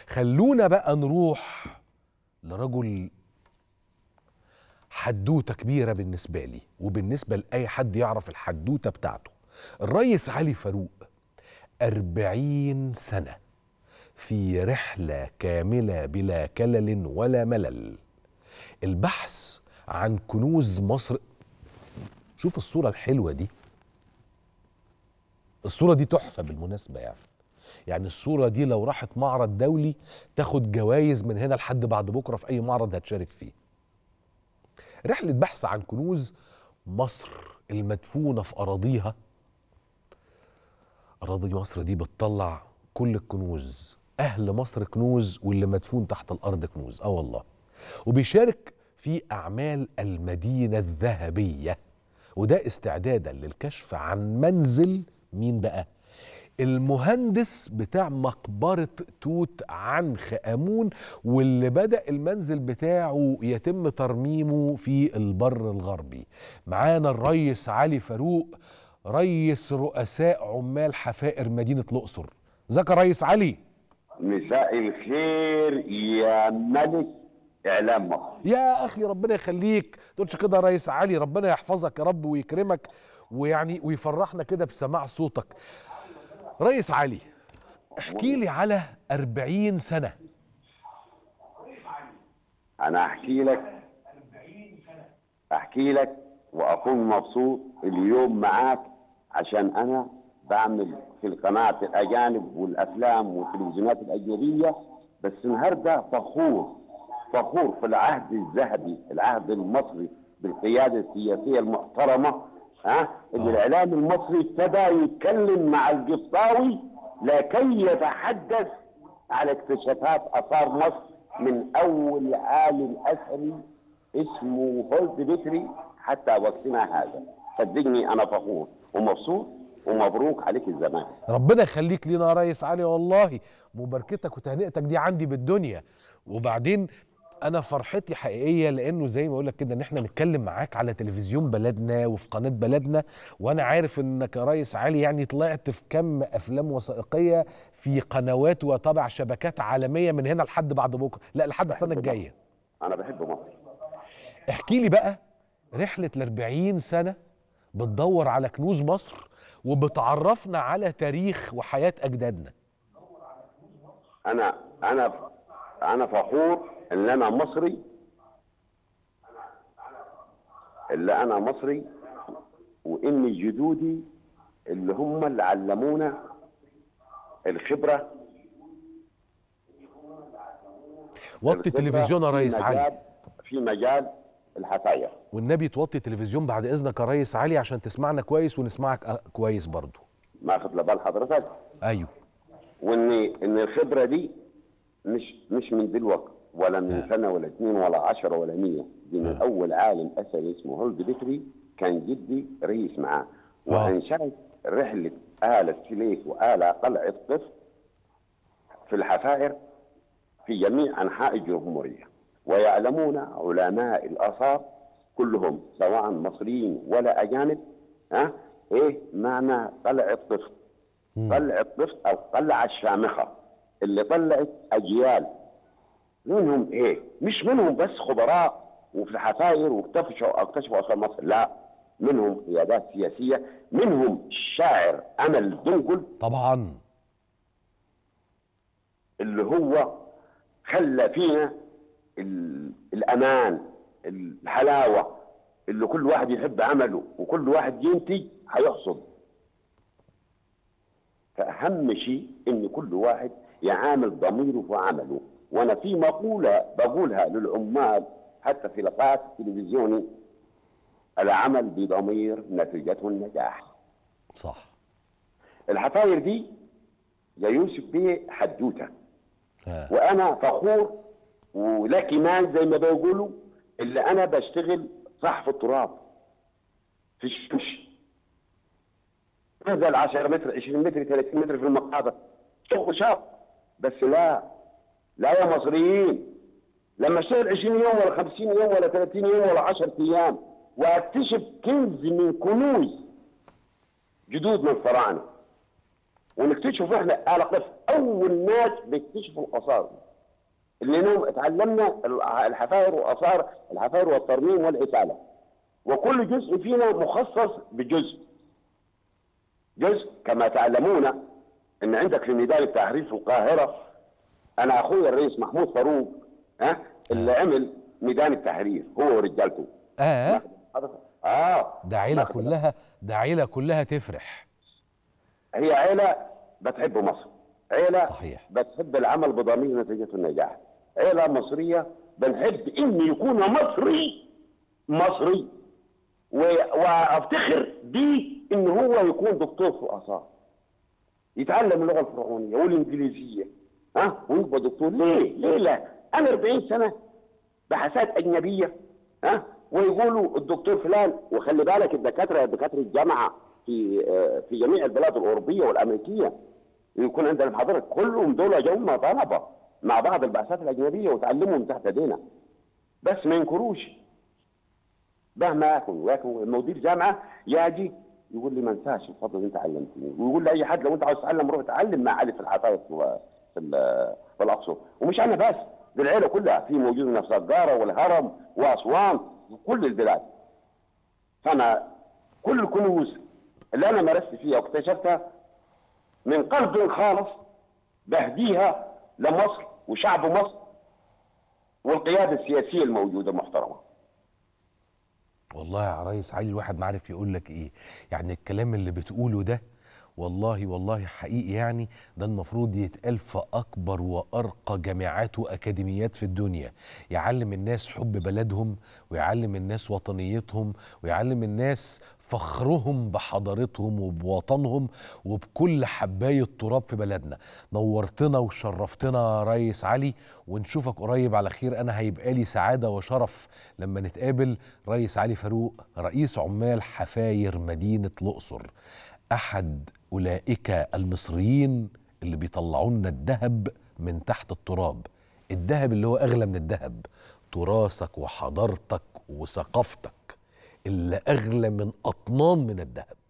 خلونا بقى نروح لرجل حدوته كبيره بالنسبه لي وبالنسبه لاي حد يعرف الحدوته بتاعته الريس علي فاروق أربعين سنة في رحلة كاملة بلا كلل ولا ملل البحث عن كنوز مصر شوف الصورة الحلوة دي الصورة دي تحفة بالمناسبة يعني يعني الصورة دي لو راحت معرض دولي تاخد جوائز من هنا لحد بعد بكرة في أي معرض هتشارك فيه رحلة بحث عن كنوز مصر المدفونة في أراضيها أراضي مصر دي بتطلع كل الكنوز أهل مصر كنوز واللي مدفون تحت الأرض كنوز آه والله وبيشارك في أعمال المدينة الذهبية وده استعدادا للكشف عن منزل مين بقى المهندس بتاع مقبرة توت عنخ آمون واللي بدأ المنزل بتاعه يتم ترميمه في البر الغربي معانا الريس علي فاروق ريس رؤساء عمال حفائر مدينة الأقصر ازيك يا ريس علي مساء الخير يا ملك اعلام مصر يا اخي ربنا يخليك تقولش كده يا ريس علي ربنا يحفظك يا رب ويكرمك ويعني ويفرحنا كده بسماع صوتك ريس علي احكي لي على أربعين سنة انا احكي لك احكي لك واكون مبسوط اليوم معاك عشان انا بعمل في القناة الاجانب والافلام والتلفزيونات الاجنبيه بس النهارده فخور فخور في العهد الذهبي العهد المصري بالقياده السياسيه المحترمه ها ان الاعلام المصري ابتدى يتكلم مع القصاوي لكي يتحدث على اكتشافات اثار مصر من اول عالم اثري اسمه هولد بيتري حتى وقتنا هذا صدقني انا فخور ومبسوط ومبروك عليك الزمان ربنا يخليك لينا يا ريس علي والله مباركتك وتهنئتك دي عندي بالدنيا وبعدين انا فرحتي حقيقيه لانه زي ما اقول لك كده ان احنا نتكلم معاك على تلفزيون بلدنا وفي قناه بلدنا وانا عارف انك يا ريس علي يعني طلعت في كم افلام وثائقيه في قنوات وطبع شبكات عالميه من هنا لحد بعد بكره لا لحد السنه الجايه انا بحب مصر احكي لي بقى رحله ال 40 سنه بتدور على كنوز مصر وبتعرفنا على تاريخ وحياه اجدادنا انا انا انا فخور ان انا مصري اللي انا مصري وان جدودي اللي هم اللي علمونا الخبره وطي الخبرة التلفزيون يا في ريس علي مجال- في مجال الحفاير والنبي توطي التلفزيون بعد اذنك يا ريس علي عشان تسمعنا كويس ونسمعك أ- كويس برضو ماخذ لبال حضرتك ايوه وان ان الخبره دي مش مش من دلوقتي ولا من سنه ولا اثنين ولا عشرة ولا مية دي من اول عالم اثري اسمه هولد بيتري كان جدي رئيس معاه وانشأت رحله آلة سليك وآلة قلعة طفل في الحفائر في جميع أنحاء الجمهورية ويعلمون علماء الآثار كلهم سواء مصريين ولا أجانب ها إيه معنى قلعة طفل قلعة طفل أو قلعة الشامخة اللي طلعت أجيال منهم إيه مش منهم بس خبراء وفي الحفاير واكتشفوا اكتشفوا آثار مصر لا منهم قيادات سياسية منهم الشاعر أمل دنقل طبعا اللي هو خلى فينا ال- الامان الحلاوه اللي كل واحد يحب عمله وكل واحد ينتج هيحصد فاهم شيء ان كل واحد يعامل ضميره في عمله وانا في مقوله بقولها للعمال حتى في لقاءات التلفزيوني العمل بضمير نتيجته النجاح صح الحفاير دي يا يوسف بيه حدوته ها. وانا فخور ولا كمان زي ما بيقولوا اللي انا بشتغل صح في التراب في الشمس نزل 10 متر 20 متر 30 متر في المقابر شغل شاق بس لا لا يا مصريين لما اشتغل 20 يوم ولا 50 يوم ولا 30 يوم ولا 10 ايام واكتشف كنز من كنوز جدود من الفراعنه ونكتشف احنا آلة قف اول ناس بيكتشفوا الاثار لانهم اتعلمنا الحفاير واثار الحفاير والترميم والعتاله وكل جزء فينا مخصص بجزء جزء كما تعلمون ان عندك في ميدان التحرير في القاهره انا اخوي الرئيس محمود فاروق ها اللي عمل ميدان التحرير هو ورجالته اه اه ده عيله ناخد- كلها ده عيله كلها تفرح هي عيله بتحب مصر عيله صحيح. بتحب العمل بضمير نتيجه النجاح عيله مصريه بنحب ان يكون مصري مصري و- وافتخر بيه ان هو يكون دكتور في الاثار يتعلم اللغه الفرعونيه والانجليزيه ها ويبقى دكتور ليه؟ ليه لا؟ انا 40 سنه بحثات اجنبيه ها ويقولوا الدكتور فلان وخلي بالك الدكاتره دكاتره الجامعه في آه، في جميع البلاد الاوروبيه والامريكيه يكون عندنا محاضرات كلهم دول جم طلبه مع بعض البعثات الاجنبيه وتعلموا من تحت ايدينا بس ما ينكروش مهما يكن ويكن مدير جامعه يجي يقول لي ما انساش الفضل اللي انت علمتني ويقول لاي حد لو انت عاوز تتعلم روح اتعلم مع علي في الحفاظ في في, ال- في الاقصر ومش انا بس دي العيله كلها في موجود هنا في سجاره والهرم واسوان وكل البلاد فانا كل الكنوز اللي انا مارست فيها واكتشفتها من قلب خالص بهديها لمصر وشعب مصر والقياده السياسيه الموجوده المحترمه والله يا ريس علي الواحد ما عارف يقول لك ايه يعني الكلام اللي بتقوله ده والله والله حقيقي يعني ده المفروض يتقال في اكبر وارقى جامعات واكاديميات في الدنيا يعلم الناس حب بلدهم ويعلم الناس وطنيتهم ويعلم الناس فخرهم بحضارتهم وبوطنهم وبكل حباية تراب في بلدنا نورتنا وشرفتنا يا ريس علي ونشوفك قريب على خير انا هيبقى لي سعادة وشرف لما نتقابل ريس علي فاروق رئيس عمال حفاير مدينة الأقصر أحد أولئك المصريين اللي بيطلعوا لنا الذهب من تحت التراب الذهب اللي هو أغلى من الذهب تراثك وحضارتك وثقافتك اللي أغلى من أطنان من الذهب